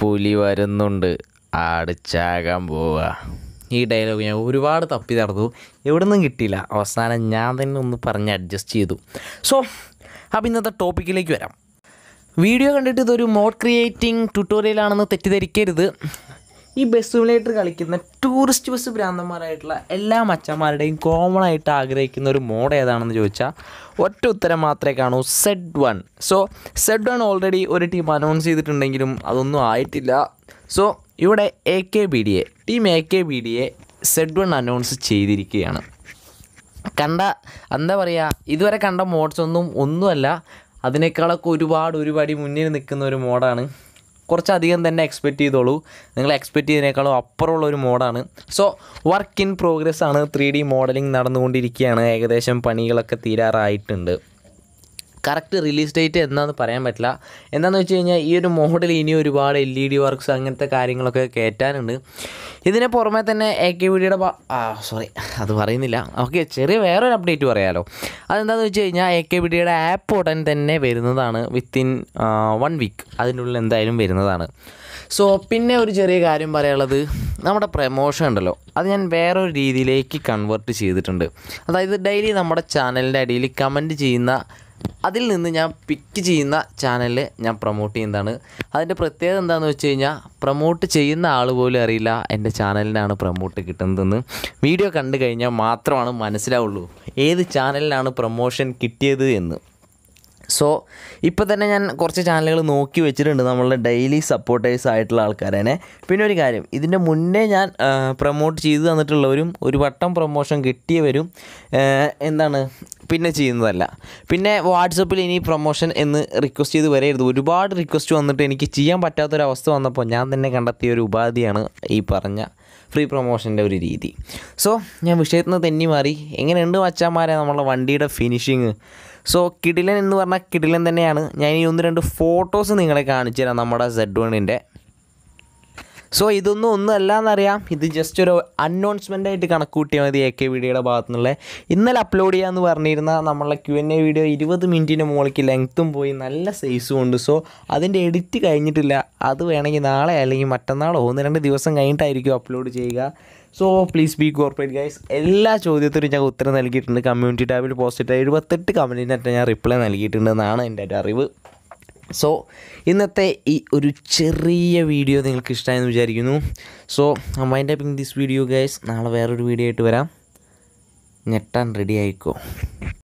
പുലി വരുന്നുണ്ട് അടിച്ചാകാൻ പോവുക ഈ ഡയലോഗ് ഞാൻ ഒരുപാട് തപ്പി നടന്നു എവിടെ നിന്നും കിട്ടിയില്ല അവസാനം ഞാൻ തന്നെ ഒന്ന് പറഞ്ഞ് അഡ്ജസ്റ്റ് ചെയ്തു സോ അപ്പോൾ ഇന്നത്തെ ടോപ്പിക്കിലേക്ക് വരാം വീഡിയോ കണ്ടിട്ട് ഇതൊരു മോഡ് ക്രിയേറ്റിംഗ് ട്യൂട്ടോറിയലാണെന്ന് തെറ്റിദ്ധരിക്കരുത് ഈ ബസ് സിമുലേറ്റർ കളിക്കുന്ന ടൂറിസ്റ്റ് ബസ് ഭ്രാന്തന്മാരായിട്ടുള്ള എല്ലാ മച്ചന്മാരുടെയും കോമൺ ആയിട്ട് ആഗ്രഹിക്കുന്ന ഒരു മോഡ് ഏതാണെന്ന് ചോദിച്ചാൽ ഒറ്റ ഉത്തരം മാത്രമേ കാണൂ Z one so Z one already ഒരു ടീം അനൗൺസ് ചെയ്തിട്ടുണ്ടെങ്കിലും അതൊന്നും ആയിട്ടില്ല സോ ഇവിടെ A K B D A team A K B D A Z one announce ചെയ്തിരിക്കുകയാണ് കണ്ട എന്താ പറയുക ഇതുവരെ കണ്ട മോഡ്സ് ഒന്നും ഒന്നുമല്ല അതിനേക്കാളൊക്കെ ഒരുപാട് ഒരുപാട് മുന്നിൽ നിൽക്കുന്ന ഒരു മോഡാണ് കുറച്ചധികം തന്നെ എക്സ്പെക്റ്റ് ചെയ്തോളൂ നിങ്ങൾ എക്സ്പെക്റ്റ് ചെയ്തതിനേക്കാളും അപ്പുറമുള്ള ഒരു മോഡാണ് സോ വർക്ക് ഇൻ പ്രോഗ്രസ് ആണ് ത്രീ ഡി മോഡലിംഗ് നടന്നുകൊണ്ടിരിക്കുകയാണ് ഏകദേശം പണികളൊക്കെ തീരാറായിട്ടുണ്ട് കറക്റ്റ് റിലീസ് ഡേറ്റ് എന്താണെന്ന് പറയാൻ പറ്റില്ല എന്താണെന്ന് വെച്ച് കഴിഞ്ഞാൽ ഈ ഒരു മോഡൽ ഇനി ഒരുപാട് എൽ ഇ ഡി വർക്ക്സ് അങ്ങനത്തെ കാര്യങ്ങളൊക്കെ കയറ്റാനുണ്ട് ഇതിന് പുറമെ തന്നെ എ കെ വിഡിയുടെ ആ സോറി അത് പറയുന്നില്ല ഓക്കെ ചെറിയ വേറൊരു അപ്ഡേറ്റ് പറയാമല്ലോ അതെന്താണെന്ന് വെച്ച് കഴിഞ്ഞാൽ എ കെ വിഡിയുടെ ആപ്പ് ഉടൻ തന്നെ വരുന്നതാണ് വിത്തിൻ വൺ വീക്ക് അതിനുള്ളിൽ എന്തായാലും വരുന്നതാണ് സോ പിന്നെ ഒരു ചെറിയ കാര്യം പറയാനുള്ളത് നമ്മുടെ പ്രമോഷൻ ഉണ്ടല്ലോ അത് ഞാൻ വേറൊരു രീതിയിലേക്ക് കൺവേർട്ട് ചെയ്തിട്ടുണ്ട് അതായത് ഡെയിലി നമ്മുടെ ചാനലിൻ്റെ അടിയിൽ കമൻറ്റ് ചെയ്യുന്ന അതിൽ നിന്ന് ഞാൻ പിക്ക് ചെയ്യുന്ന ചാനലിൽ ഞാൻ പ്രൊമോട്ട് ചെയ്യുന്നതാണ് അതിൻ്റെ പ്രത്യേകത എന്താണെന്ന് വെച്ച് കഴിഞ്ഞാൽ പ്രൊമോട്ട് ചെയ്യുന്ന ആൾ പോലും അറിയില്ല എൻ്റെ ചാനലിനാണ് പ്രൊമോട്ട് കിട്ടുന്നതെന്ന് വീഡിയോ കണ്ടു കഴിഞ്ഞാൽ മാത്രമാണ് മനസ്സിലാവുള്ളൂ ഏത് ചാനലിനാണ് പ്രൊമോഷൻ കിട്ടിയത് എന്ന് സോ ഇപ്പോൾ തന്നെ ഞാൻ കുറച്ച് ചാനലുകൾ നോക്കി വെച്ചിട്ടുണ്ട് നമ്മളുടെ ഡെയിലി സപ്പോർട്ടേഴ്സ് ആയിട്ടുള്ള ആൾക്കാരെ പിന്നെ ഒരു കാര്യം ഇതിൻ്റെ മുന്നേ ഞാൻ പ്രൊമോട്ട് ചെയ്തു തന്നിട്ടുള്ളവരും ഒരു വട്ടം പ്രൊമോഷൻ കിട്ടിയവരും എന്താണ് പിന്നെ ചെയ്യുന്നതല്ല പിന്നെ വാട്സപ്പിൽ ഇനി പ്രൊമോഷൻ എന്ന് റിക്വസ്റ്റ് ചെയ്ത് വരരുത് ഒരുപാട് റിക്വസ്റ്റ് വന്നിട്ട് എനിക്ക് ചെയ്യാൻ പറ്റാത്തൊരവസ്ഥ വന്നപ്പോൾ ഞാൻ തന്നെ കണ്ടെത്തിയ ഒരു ഉപാധിയാണ് ഈ പറഞ്ഞ ഫ്രീ പ്രൊമോഷൻ്റെ ഒരു രീതി സോ ഞാൻ വിഷയത്തിൽ നിന്ന് തെന്നി മാറി എങ്ങനെയുണ്ട് മച്ചാന്മാരെ നമ്മളെ വണ്ടിയുടെ ഫിനിഷിങ് സോ കിടിലൻ എന്ന് പറഞ്ഞാൽ കിടിലൻ തന്നെയാണ് ഞാൻ ഈ ഒന്ന് രണ്ട് ഫോട്ടോസ് നിങ്ങളെ കാണിച്ചു തരാം നമ്മുടെ സെഡ് വണ്ണിൻ്റെ സോ ഇതൊന്നും ഒന്നും അല്ല എന്നറിയാം ഇത് ജസ്റ്റ് ഒരു അനൗൺസ്മെൻ്റ് ആയിട്ട് കണക്ക് കൂട്ടിയാൽ മതി എ കെ വീഡിയോയുടെ ഭാഗത്തു നിന്നുള്ള ഇന്നലെ അപ്ലോഡ് ചെയ്യാമെന്ന് പറഞ്ഞിരുന്ന നമ്മളെ ക്യു എൻ എ വീഡിയോ ഇരുപത് മിനിറ്റിന് മുകളിലേക്ക് ലെങ്ത്തും പോയി നല്ല സൈസും ഉണ്ട് സോ അതിൻ്റെ എഡിറ്റ് കഴിഞ്ഞിട്ടില്ല അത് വേണമെങ്കിൽ നാളെ അല്ലെങ്കിൽ മറ്റന്നാളോ ഒന്ന് രണ്ട് ദിവസം കഴിഞ്ഞിട്ടായിരിക്കും അപ്ലോഡ് ചെയ്യുക so please be corporate guys എല്ലാ ചോദ്യത്തിനും ഞാൻ ഉത്തരം നൽകിയിട്ടുണ്ട് കമ്മ്യൂണിറ്റി ടാബിൽ പോസ്റ്റ് ഇട്ട എഴുപത്തെട്ട് കമൻറ്റിനൊക്കെ ഞാൻ റിപ്ലൈ നൽകിയിട്ടുണ്ടെന്നാണ് എൻ്റെ ഒരു അറിവ് സോ ഇന്നത്തെ ഈ ഒരു ചെറിയ വീഡിയോ നിങ്ങൾക്ക് ഇഷ്ടമായെന്ന് വിചാരിക്കുന്നു so mind upping this video guys നാളെ വേറൊരു വീഡിയോ ആയിട്ട് വരാം ഞെട്ടാൻ റെഡി ആയിക്കോ